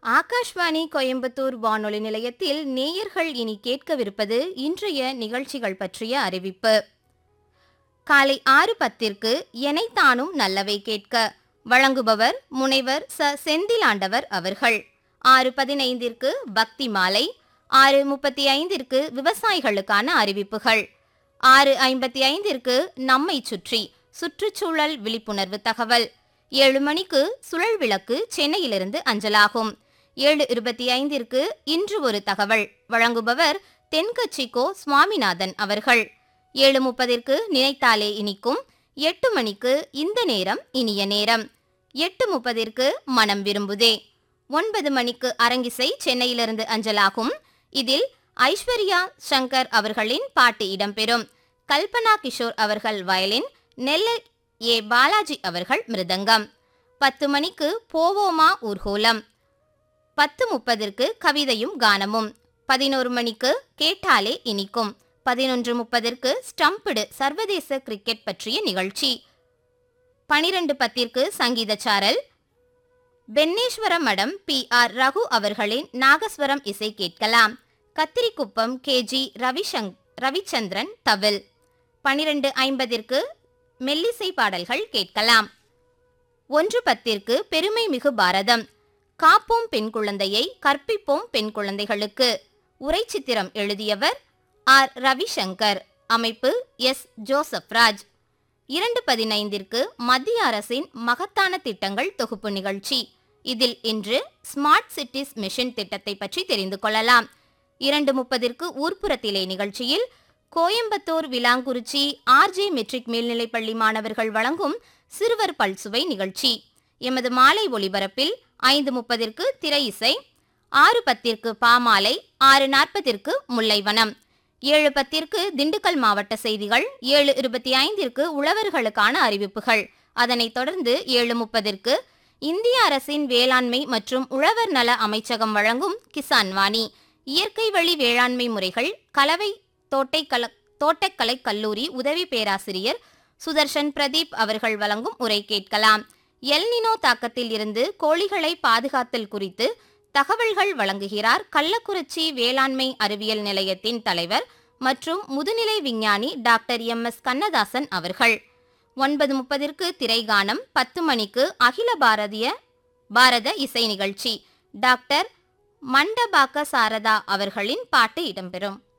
ஆகாஷ்வாணி கோயம்புத்தூர் வானொலி நிலையத்தில் நேயர்கள் இனி கேட்கவிருப்பது இன்றைய நிகழ்ச்சிகள் பற்றிய அறிவிப்பு காலை ஆறு பத்திற்கு எனைத்தானும் நல்லவை கேட்க வழங்குபவர் முனைவர் ச செந்திலாண்டவர் அவர்கள் ஆறு பதினைந்திற்கு பக்தி மாலை ஆறு முப்பத்தி ஐந்திற்கு விவசாயிகளுக்கான அறிவிப்புகள் ஆறு ஐம்பத்தி ஐந்திற்கு நம்மை சுற்றி சுற்றுச்சூழல் விழிப்புணர்வு தகவல் ஏழு மணிக்கு சுழல் விளக்கு சென்னையிலிருந்து அஞ்சலாகும் ஏழு இருபத்தி ஐந்திற்கு இன்று ஒரு தகவல் வழங்குபவர் தென்கட்சிக்கோ சுவாமிநாதன் அவர்கள் ஏழு முப்பதிற்கு நினைத்தாலே இனிக்கும் எட்டு மணிக்கு இந்த நேரம் இனிய நேரம் எட்டு முப்பதிற்கு மனம் விரும்புதே ஒன்பது மணிக்கு அரங்கிசை சென்னையிலிருந்து அஞ்சலாகும் இதில் ஐஸ்வர்யா சங்கர் அவர்களின் பாட்டு இடம்பெறும் கல்பனா கிஷோர் அவர்கள் வயலின் நெல்லை ஏ பாலாஜி அவர்கள் மிருதங்கம் பத்து மணிக்கு போவோமா ஊர்கோலம் பத்து முப்பதிற்கு கவிதையும் கானமும் பதினோரு மணிக்கு கேட்டாலே இனிக்கும் பதினொன்று முப்பதிற்கு ஸ்டம்பிடு சர்வதேச கிரிக்கெட் பற்றிய நிகழ்ச்சி பனிரெண்டு பத்திற்கு சங்கீத சாரல் பென்னேஸ்வர மடம் பி ஆர் ரகு அவர்களின் நாகஸ்வரம் இசை கேட்கலாம் கத்திரிக்குப்பம் கே ஜி ரவிசங் ரவிச்சந்திரன் தவில் பனிரெண்டு ஐம்பதிற்கு மெல்லிசை பாடல்கள் கேட்கலாம் ஒன்று பத்திற்கு பெருமை மிகு பாரதம் காப்போம் பெண் குழந்தையை கற்பிப்போம் பெண் குழந்தைகளுக்கு உரைச்சித்திரம் எழுதியவர் ஆர் ரவிசங்கர் அமைப்பு எஸ் ஜோசப் ராஜ் இரண்டு பதினைந்திற்கு மத்திய அரசின் மகத்தான திட்டங்கள் தொகுப்பு நிகழ்ச்சி இதில் இன்று ஸ்மார்ட் சிட்டிஸ் மிஷன் திட்டத்தை பற்றி தெரிந்து கொள்ளலாம் இரண்டு முப்பதிற்கு ஊர்ப்புறத்திலே நிகழ்ச்சியில் கோயம்புத்தூர் விலாங்குறிச்சி ஆர்ஜே மெட்ரிக் மேல்நிலைப்பள்ளி மாணவர்கள் வழங்கும் சிறுவர் பல்சுவை நிகழ்ச்சி எமது மாலை ஒளிபரப்பில் ஐந்து முப்பதிற்கு திரை இசை ஆறு பத்திற்கு பாமாலை ஆறு நாற்பதிற்கு முல்லைவனம் ஏழு பத்திற்கு திண்டுக்கல் மாவட்ட செய்திகள் ஏழு இருபத்தி ஐந்திற்கு உழவர்களுக்கான அறிவிப்புகள் அதனைத் தொடர்ந்து ஏழு முப்பதிற்கு இந்திய அரசின் வேளாண்மை மற்றும் உழவர் நல அமைச்சகம் வழங்கும் கிசான் வாணி இயற்கை வழி வேளாண்மை முறைகள் கலவை தோட்டைக்கல தோட்டக்கலை கல்லூரி உதவி பேராசிரியர் சுதர்ஷன் பிரதீப் அவர்கள் வழங்கும் உரை கேட்கலாம் எல்னினோ தாக்கத்தில் இருந்து கோழிகளை பாதுகாத்தல் குறித்து தகவல்கள் வழங்குகிறார் கள்ளக்குறிச்சி வேளாண்மை அறிவியல் நிலையத்தின் தலைவர் மற்றும் முதுநிலை விஞ்ஞானி டாக்டர் எம் எஸ் கண்ணதாசன் அவர்கள் ஒன்பது முப்பதிற்கு திரைகானம் பத்து மணிக்கு அகில பாரதிய பாரத இசை நிகழ்ச்சி டாக்டர் மண்டபாக்க சாரதா அவர்களின் பாட்டு இடம்பெறும்